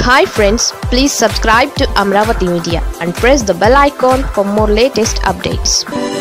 hi friends please subscribe to Amaravati media and press the bell icon for more latest updates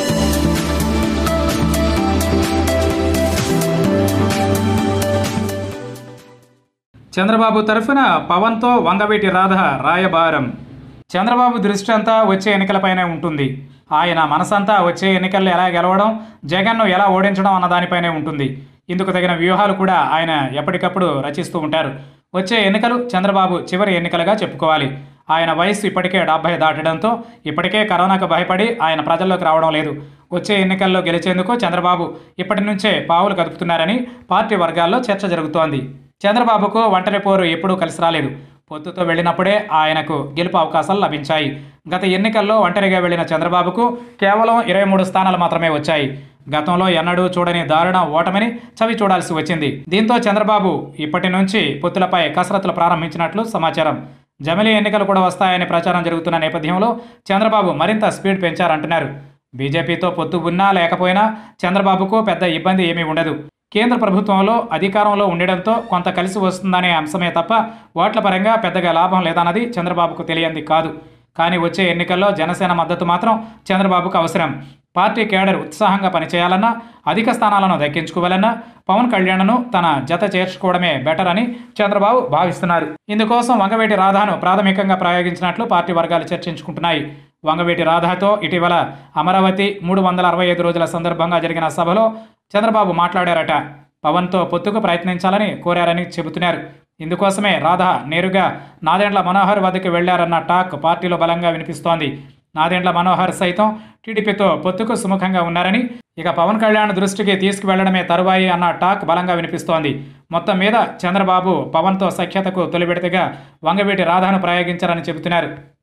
Chandrababu తరఫున పవన్తో వంగవీటి రాధ రాయబారం చంద్రబాబు దృష్టి అంతా వచ్చే ఎన్నికలపైనే ఉంటుంది ఆయన మనసంతా వచ్చే ఎన్నికల్లో ఎలా గెలవడం జగన్ను ఎలా ఓడించడం అన్న దానిపైనే ఉంటుంది ఇందుకు తగిన వ్యూహాలు కూడా ఆయన ఎప్పటికప్పుడు రచిస్తూ ఉంటారు వచ్చే ఎన్నికలు చంద్రబాబు చివరి ఎన్నికలుగా చెప్పుకోవాలి ఆయన వయసు ఇప్పటికే డెబ్బై దాటడంతో ఇప్పటికే కరోనాకు భయపడి ఆయన ప్రజల్లోకి రావడం లేదు వచ్చే ఎన్నికల్లో గెలిచేందుకు చంద్రబాబు ఇప్పటి నుంచే పావులు కదుపుతున్నారని పార్టీ వర్గాల్లో చర్చ జరుగుతోంది చంద్రబాబుకు ఒంటరి పోరు ఎప్పుడూ కలిసి రాలేదు పొత్తుతో వెళ్ళినప్పుడే ఆయనకు గెలుపు అవకాశాలు లభించాయి గత ఎన్నికల్లో ఒంటరిగా వెళ్లిన చంద్రబాబుకు కేవలం ఇరవై మూడు స్థానాలు మాత్రమే వచ్చాయి గతంలో ఎన్నడూ చూడని దారుణ ఓటమిని చవి చూడాల్సి వచ్చింది దీంతో చంద్రబాబు ఇప్పటి నుంచి పొత్తులపై కసరత్తులు ప్రారంభించినట్లు సమాచారం జమిలీ ఎన్నికలు కూడా వస్తాయని ప్రచారం జరుగుతున్న నేపథ్యంలో చంద్రబాబు మరింత స్పీడ్ పెంచారంటున్నారు బీజేపీతో పొత్తు ఉన్నా లేకపోయినా చంద్రబాబుకు పెద్ద ఇబ్బంది ఏమీ ఉండదు కేంద్ర ప్రభుత్వంలో అధికారంలో ఉండడంతో కొంత కలిసి వస్తుందనే అంశమే తప్ప ఓట్ల పరంగా పెద్దగా లాభం లేదన్నది చంద్రబాబుకు తెలియంది కాదు కానీ వచ్చే ఎన్నికల్లో జనసేన మద్దతు మాత్రం చంద్రబాబుకు అవసరం పార్టీ కేడర్ ఉత్సాహంగా పనిచేయాలన్నా అధిక స్థానాలను దక్కించుకోవాలన్నా పవన్ కళ్యాణ్ను తన జత చేర్చుకోవడమే బెటర్ అని చంద్రబాబు భావిస్తున్నారు ఇందుకోసం వంగవేటి రాధాను ప్రాథమికంగా ప్రయోగించినట్లు పార్టీ వర్గాలు చర్చించుకుంటున్నాయి వంగవేటి రాధాతో ఇటీవల అమరావతి మూడు వందల అరవై ఐదు రోజుల సందర్భంగా జరిగిన సభలో చంద్రబాబు మాట్లాడారట పవన్తో పొత్తుకు ప్రయత్నించాలని కోరారని చెబుతున్నారు ఇందుకోసమే రాధా నేరుగా నాదెండ్ల మనోహర్ వద్దకు వెళ్లారన్న టాక్ పార్టీలో బలంగా వినిపిస్తోంది నాదెండ్ల మనోహర్ సైతం టీడీపీతో పొత్తుకు సుముఖంగా ఉన్నారని ఇక పవన్ కళ్యాణ్ దృష్టికి తీసుకువెళ్లడమే తరువాయి అన్న టాక్ బలంగా వినిపిస్తోంది మొత్తం మీద చంద్రబాబు పవన్తో సఖ్యతకు తొలిబెడతగా వంగవీటి రాధాను ప్రయోగించారని చెబుతున్నారు